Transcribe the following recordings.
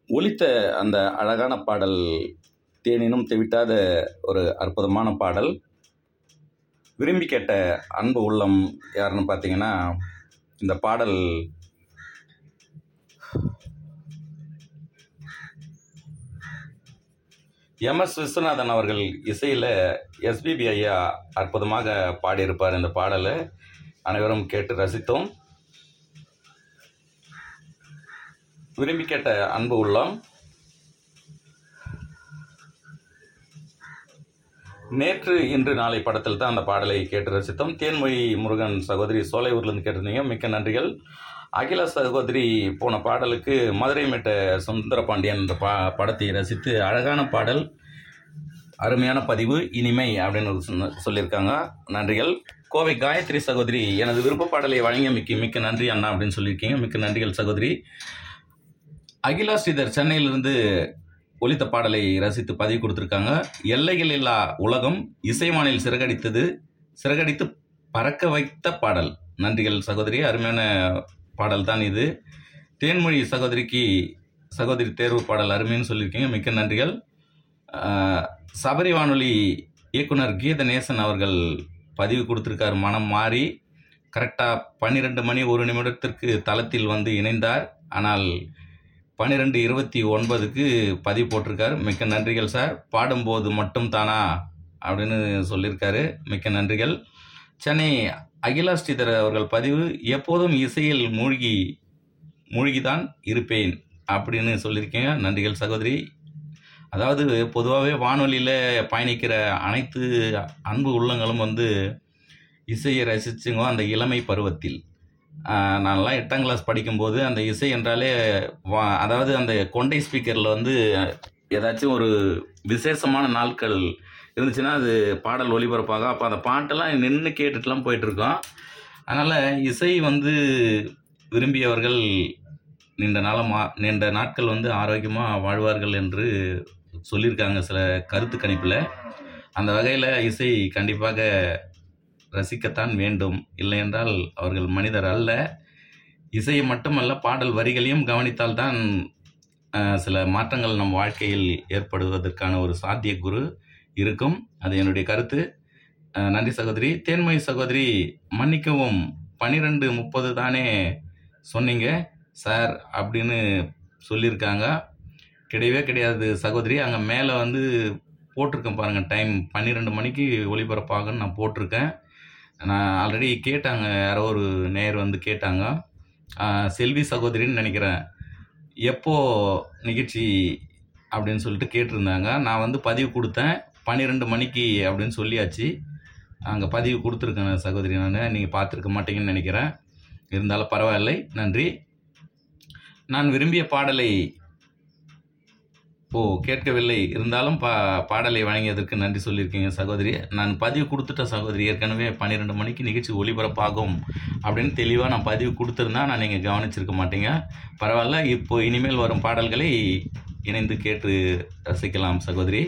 ஒலித்த அந்த அழகான பாடல் தேனினும் தெவிட்டாத ஒரு அற்புதமான பாடல் விரும்பி கேட்ட அன்பு உள்ளம் யாருன்னு பார்த்தீங்கன்னா இந்த பாடல் எம்எஸ் விஸ்வநாதன் அவர்கள் இசையில் எஸ்பிபி ஐயா அற்புதமாக பாடியிருப்பார் இந்த பாடலை அனைவரும் கேட்டு ரசித்தோம் விரும்பி கேட்ட அன்பு உள்ளம் நேற்று இன்று நாளை படத்தில் தான் அந்த பாடலை கேட்டு ரசித்தோம் தேன்மொழி முருகன் சகோதரி சோலையூர்லேருந்து கேட்டிருந்தீங்க மிக்க நன்றிகள் அகில சகோதரி போன பாடலுக்கு மதுரை மேட்ட சுந்தர பாண்டியன் என்ற பா படத்தை ரசித்து அழகான பாடல் அருமையான பதிவு இனிமை அப்படின்னு ஒரு சொன்ன- சொல்லியிருக்காங்க நன்றிகள் கோவை காயத்ரி சகோதரி எனது விருப்ப பாடலை வழங்கிய மிக்க மிக்க நன்றி அண்ணா அப்படின்னு சொல்லியிருக்கீங்க மிக்க நன்றிகள் சகோதரி அகிலா ஸ்ரீதர் சென்னையிலிருந்து ஒலித்த பாடலை ரசித்து பதிவு கொடுத்துருக்காங்க எல்லைகள் இல்லா உலகம் இசைவானில் சிறகடித்தது சிறகடித்து பறக்க வைத்த பாடல் நன்றிகள் சகோதரி அருமையான பாடல் தான் இது தேன்மொழி சகோதரிக்கு சகோதரி தேர்வு பாடல் அருமைன்னு சொல்லியிருக்கீங்க மிக்க நன்றிகள் ஆஹ், சபரி வானொலி இயக்குனர் கீதநேசன் அவர்கள் பதிவு கொடுத்துருக்கார் மனம் மாறி கரெக்டாக பன்னிரெண்டு மணி ஒரு நிமிடத்திற்கு தளத்தில் வந்து இணைந்தார் ஆனால் பன்னிரெண்டு இருபத்தி ஒன்பதுக்கு பதிவு போட்டிருக்காரு மிக்க நன்றிகள் சார் பாடும்போது மட்டும் தானா அப்படின்னு சொல்லியிருக்காரு மிக்க நன்றிகள் சென்னை அகிலா ஸ்ரீதர் அவர்கள் பதிவு எப்போதும் இசையில் மூழ்கி மூழ்கிதான் இருப்பேன் அப்படின்னு சொல்லியிருக்கீங்க நன்றிகள் சகோதரி அதாவது பொதுவாகவே வானொலியில் பயணிக்கிற அனைத்து அன்பு உள்ளங்களும் வந்து இசையை ரசிச்சுங்க அந்த இளமை பருவத்தில் ஆஹ் நான்லாம் எட்டாம் கிளாஸ் படிக்கும்போது அந்த இசை என்றாலே வா அதாவது அந்த கொண்டை ஸ்பீக்கரில் வந்து ஏதாச்சும் ஒரு விசேஷமான நாட்கள் இருந்துச்சுன்னா அது பாடல் ஒளிபரப்பாக அப்போ அந்த பாட்டெல்லாம் நின்று கேட்டுட்டுலாம் போயிட்டுருக்கோம் அதனால் இசை வந்து விரும்பியவர்கள் நீண்ட நாளமா நீண்ட நாட்கள் வந்து ஆரோக்கியமாக வாழ்வார்கள் என்று சொல்லியிருக்காங்க சில கருத்து கணிப்பில் அந்த வகையில் இசை கண்டிப்பாக ரசிக்கத்தான் வேண்டும் இல்லை என்றால் அவர்கள் மனிதர் அல்ல இசையை மட்டுமல்ல பாடல் வரிகளையும் கவனித்தால்தான் அஹ், சில மாற்றங்கள் நம் வாழ்க்கையில் ஏற்படுவதற்கான ஒரு சாத்தியக்குறு இருக்கும் அது என்னுடைய கருத்து அஹ், நன்றி சகோதரி தேன்மொழி சகோதரி மன்னிக்கவும் பன்னிரெண்டு முப்பது தானே சொன்னீங்க சார் அப்படின்னு சொல்லியிருக்காங்க கிடையவே கிடையாது சகோதரி அங்கே மேலே வந்து போட்டிருக்கேன் பாருங்கள் டைம் பன்னிரெண்டு மணிக்கு ஒளிபரப்பாகுன்னு நான் போட்டிருக்கேன் நான் ஆல்ரெடி கேட்டாங்க யாரோ ஒரு நேயர் வந்து கேட்டாங்க ஆஹ் செல்வி சகோதரின்னு நினைக்கிறேன் எப்போ நிகழ்ச்சி அப்படின்னு சொல்லிட்டு கேட்டிருந்தாங்க நான் வந்து பதிவு கொடுத்தேன் பன்னிரெண்டு மணிக்கு அப்படின்னு சொல்லியாச்சு அங்கே பதிவு கொடுத்துருக்கேன் சகோதரி நான் நீங்கள் பார்த்துருக்க மாட்டீங்கன்னு நினைக்கிறேன் இருந்தாலும் பரவாயில்லை நன்றி நான் விரும்பிய பாடலை ஓ கேட்கவில்லை இருந்தாலும் பா பாடலை வழங்கியதற்கு நன்றி சொல்லியிருக்கீங்க சகோதரி நான் பதிவு கொடுத்துட்ட சகோதரி ஏற்கனவே பன்னிரெண்டு மணிக்கு நிகழ்ச்சி ஒளிபரப்பாகும் அப்படின்னு தெளிவாக நான் பதிவு கொடுத்துருந்தா நான் நீங்கள் கவனிச்சிருக்க மாட்டீங்க பரவாயில்ல இப்போ இனிமேல் வரும் பாடல்களை இணைந்து கேட்டு ரசிக்கலாம் சகோதரி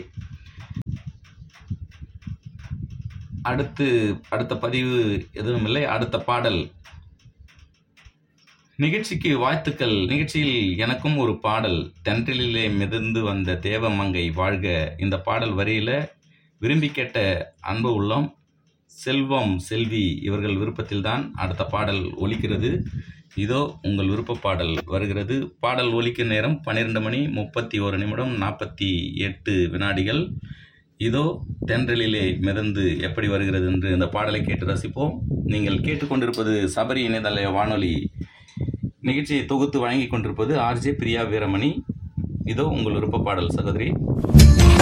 அடுத்து அடுத்த பதிவு எதுவும் இல்லை அடுத்த பாடல் நிகழ்ச்சிக்கு வாழ்த்துக்கள் நிகழ்ச்சியில் எனக்கும் ஒரு பாடல் தென்றலிலே மிதந்து வந்த தேவமங்கை வாழ்க இந்த பாடல் வரியில விரும்பி கேட்ட அன்பு உள்ளம் செல்வம் செல்வி இவர்கள் விருப்பத்தில்தான் அடுத்த பாடல் ஒலிக்கிறது இதோ உங்கள் விருப்ப பாடல் வருகிறது பாடல் ஒலிக்கும் நேரம் பன்னிரெண்டு மணி முப்பத்தி ஒரு நிமிடம் நாற்பத்தி எட்டு வினாடிகள் இதோ தென்றலிலே மிதந்து எப்படி வருகிறது என்று இந்த பாடலை கேட்டு ரசிப்போம் நீங்கள் கேட்டுக்கொண்டிருப்பது சபரி இணையதள வானொலி நிகழ்ச்சியை தொகுத்து வழங்கிக் கொண்டிருப்பது ஆர்ஜே பிரியா வீரமணி இதோ உங்கள் விருப்ப பாடல் சகோதரி